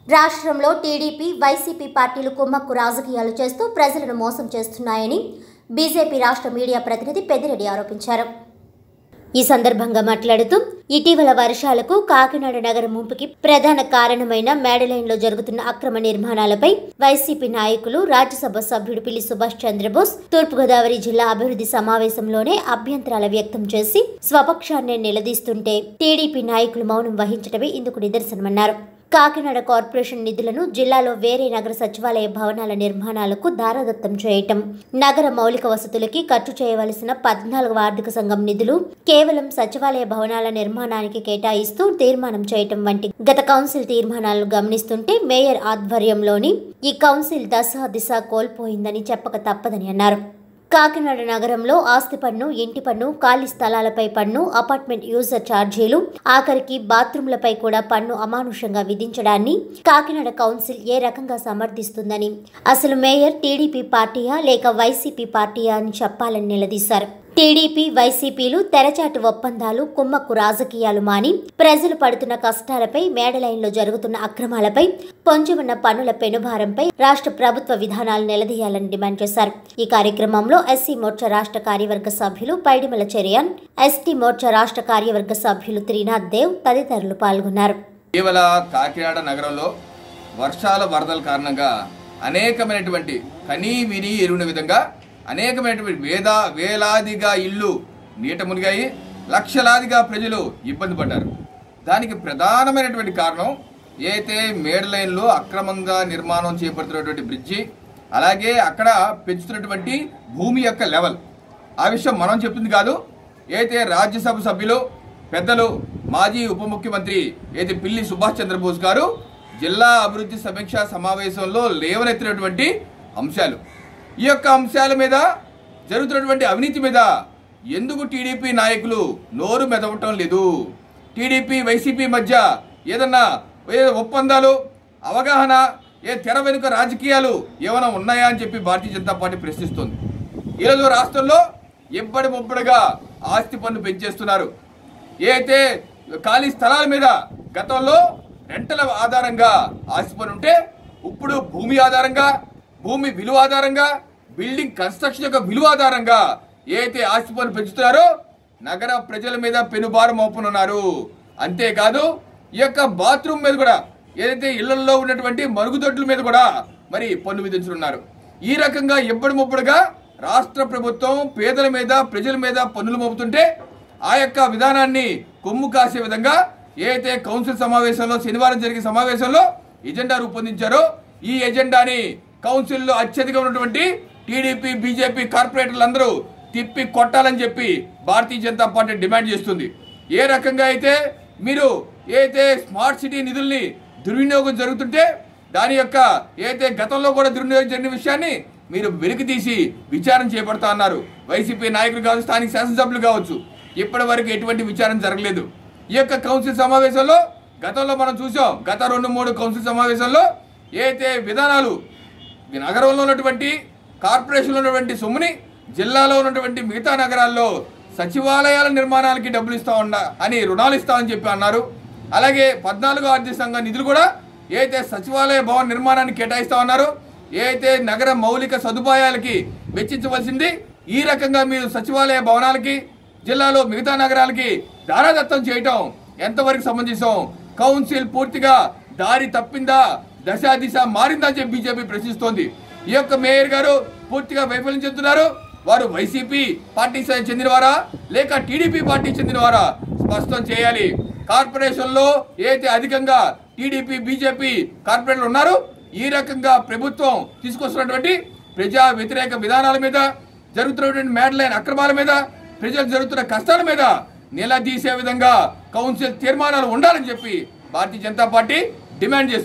రాష్ట్రంలో TDP YCP పార్టీలు కుమ్మక్కు రాజకీయాలు చేస్తూ ప్రజలను మోసం చేస్తున్నాయని బీజేపీ రాష్ట్ర మీడియా ప్రతినిధి పెద్దిరెడ్డి ఆరోపించారు ఈ సందర్భంగా మాట్లాడుతూ ఇటీవల వర్షాలకు కాకినాడ నగర ముంపుకి ప్రధాన కారణమైన మేడలైన్లో జరుగుతున్న అక్రమ నిర్మాణాలపై వైసీపీ నాయకులు రాజ్యసభ సభ్యుడు పిల్లి సుభాష్ చంద్రబోస్ తూర్పుగోదావరి జిల్లా అభివృద్ధి సమావేశంలోనే అభ్యంతరాల వ్యక్తం చేసి స్వపక్షాన్నే నిలదీస్తుంటే టీడీపీ నాయకులు మౌనం వహించడమే ఇందుకు నిదర్శనమన్నారు కాకినాడ కార్పొరేషన్ నిధులను జిల్లాలో వేరే నగర సచివాలయ భవనాల నిర్మాణాలకు దారదత్తం చేయటం నగర మౌలిక వసతులకి ఖర్చు చేయవలసిన పద్నాలుగవ ఆర్థిక సంఘం నిధులు కేవలం సచివాలయ భవనాల నిర్మాణానికి కేటాయిస్తూ తీర్మానం చేయటం వంటి గత కౌన్సిల్ తీర్మానాలను గమనిస్తుంటే మేయర్ ఆధ్వర్యంలోని ఈ కౌన్సిల్ దశ దిశ కోల్పోయిందని చెప్పక తప్పదని అన్నారు కాకినాడ నగరంలో ఆస్తి పన్ను ఇంటి పన్ను ఖాళీ స్థలాలపై పన్ను అపార్ట్మెంట్ యూజర్ ఛార్జీలు ఆఖరికి బాత్రూంలపై కూడా పన్ను అమానుషంగా విధించడాన్ని కాకినాడ కౌన్సిల్ ఏ రకంగా సమర్థిస్తుందని అసలు మేయర్ టీడీపీ పార్టీయా లేక వైసీపీ పార్టీయా అని చెప్పాలని నిలదీశారు టీడీపీ వైసీపీలు తెరచాటు ఒప్పందాలు కుమ్మక్కు రాజకీయాలు మాని ప్రజలు పడుతున్న కష్టాలపై మేడలైన్లో జరుగుతున్న అక్రమాలపై పొంచి ఉన్న పన్నుల పెనుభారంపై రాష్ట్ర ప్రభుత్వ విధానాలు నిలదీయాలని డిమాండ్ చేశారు ఈ కార్యక్రమంలో ఎస్సీ మోర్చా రాష్ట్ర కార్యవర్గ సభ్యులు పైడిమల చెరియాన్ ఎస్టీ మోర్చా రాష్ట్ర కార్యవర్గ సభ్యులు త్రినాథ్ దేవ్ తదితరులు పాల్గొన్నారు ఇటీవల కాకినాడ నగరంలో వర్షాల వరదల కారణంగా అనేకమైనటువంటి కనీ విని ఎరువుని విధంగా అనేకమైనటువంటి వేద వేలాదిగా ఇల్లు నీట మునిగాయి లక్షలాదిగా ప్రజలు ఇబ్బంది పడ్డారు దానికి ప్రధానమైనటువంటి కారణం ఏదైతే మేడ్ లైన్లో అక్రమంగా నిర్మాణం చేపడుతున్నటువంటి బ్రిడ్జి అలాగే అక్కడ పెంచుతున్నటువంటి భూమి యొక్క లెవెల్ ఆ విషయం మనం చెప్తుంది కాదు అయితే రాజ్యసభ సభ్యులు పెద్దలు మాజీ ఉప ముఖ్యమంత్రి ఏది పిల్లి సుభాష్ చంద్రబోస్ గారు జిల్లా అభివృద్ధి సమీక్షా సమావేశంలో లేవనెత్తినటువంటి అంశాలు ఈ యొక్క అంశాల మీద జరుగుతున్నటువంటి అవినీతి మీద ఎందుకు టీడీపీ నాయకులు నోరు మెదవటం లేదు టీడీపీ వైసీపీ మధ్య ఏదన్నా ఏ ఒప్పందాలు అవగాహన ఏ తెర వెనుక రాజకీయాలు ఏమైనా ఉన్నాయా అని చెప్పి భారతీయ జనతా పార్టీ ప్రశ్నిస్తోంది ఈరోజు రాష్ట్రంలో ఎప్పటి ముప్పటిగా ఆస్తి పన్ను పెంచేస్తున్నారు ఏ అయితే ఖాళీ స్థలాల మీద గతంలో రెంటల ఆధారంగా ఆస్తి పన్ను ఉంటే ఇప్పుడు భూమి ఆధారంగా భూమి విలువ ఆధారంగా బిల్డింగ్ కన్స్ట్రక్షన్ యొక్క విలువ ఆధారంగా ఏ అయితే ఆస్తి పన్ను పెంచుతున్నారో నగర ప్రజల మీద పెనుభారం మోపనున్నారు అంతేకాదు ఈ యొక్క బాత్రూమ్ మీద కూడా ఏదైతే ఇళ్లలో ఉన్నటువంటి మరుగుదొడ్ల మీద కూడా మరి పన్ను విధించనున్నారు ఈ రకంగా ఎప్పటి ముప్పుడుగా రాష్ట్ర ప్రభుత్వం పేదల మీద ప్రజల మీద పన్నులు మోపుతుంటే ఆ యొక్క విధానాన్ని కొమ్ము కాసే విధంగా ఏదైతే కౌన్సిల్ సమావేశంలో శనివారం జరిగే సమావేశంలో ఎజెండా రూపొందించారో ఈ ఎజెండాని కౌన్సిల్లో అత్యధిక ఉన్నటువంటి టీడీపీ బీజేపీ కార్పొరేటర్లు అందరూ తిప్పి కొట్టాలని చెప్పి భారతీయ జనతా పార్టీ డిమాండ్ చేస్తుంది ఏ రకంగా అయితే మీరు ఏదైతే స్మార్ట్ సిటీ నిధుల్ని దుర్వినియోగం జరుగుతుంటే దాని యొక్క ఏదైతే గతంలో కూడా దుర్వినియోగం జరిగిన విషయాన్ని మీరు వెలికి తీసి విచారణ చేపడతా అన్నారు వైసీపీ నాయకులు కావచ్చు స్థానిక శాసనసభ్యులు కావచ్చు ఇప్పటి వరకు ఎటువంటి విచారణ జరగలేదు ఈ యొక్క కౌన్సిల్ సమావేశంలో గతంలో మనం చూసాం గత రెండు మూడు కౌన్సిల్ సమావేశంలో ఏదైతే విధానాలు ఈ నగరంలో ఉన్నటువంటి కార్పొరేషన్లో ఉన్నటువంటి సొమ్ముని జిల్లాలో ఉన్నటువంటి మిగతా నగరాల్లో సచివాలయాల నిర్మాణాలకి డబ్బులు ఇస్తా ఉండ అని రుణాలు ఇస్తామని చెప్పి అన్నారు అలాగే పద్నాలుగో ఆర్థిక సంఘ నిధులు కూడా ఏదైతే సచివాలయ భవన నిర్మాణానికి కేటాయిస్తా ఉన్నారు ఏదైతే నగర మౌలిక సదుపాయాలకి వెచ్చించవలసింది ఈ రకంగా మీరు సచివాలయ భవనాలకి జిల్లాలో మిగతా నగరాలకి దారాదత్తం చేయటం ఎంతవరకు సంబంధించాం కౌన్సిల్ పూర్తిగా దారి తప్పిందా దశ దిశ మారిందా అని చెప్పి బీజేపీ ప్రశ్నిస్తోంది ఈ యొక్క మేయర్ గారు పూర్తిగా వైఫల్యం చెందుతున్నారు వారు వైసీపీ పార్టీ చెందినవారా లేక టీడీపీ పార్టీ చెందినవారా స్పష్టం చేయాలి కార్పొరేషన్ లో ఏదైతే అధికంగా టీడీపీ బీజేపీ కార్పొరేటర్లు ఉన్నారు ఈ రకంగా ప్రభుత్వం తీసుకొస్తున్నటువంటి ప్రజా వ్యతిరేక విధానాల మీద జరుగుతున్నటువంటి మేడలైన అక్రమాల మీద ప్రజలకు జరుగుతున్న కష్టాల మీద నిలదీసే విధంగా కౌన్సిల్ తీర్మానాలు ఉండాలని చెప్పి భారతీయ జనతా పార్టీ డిమాండ్ చేస్తుంది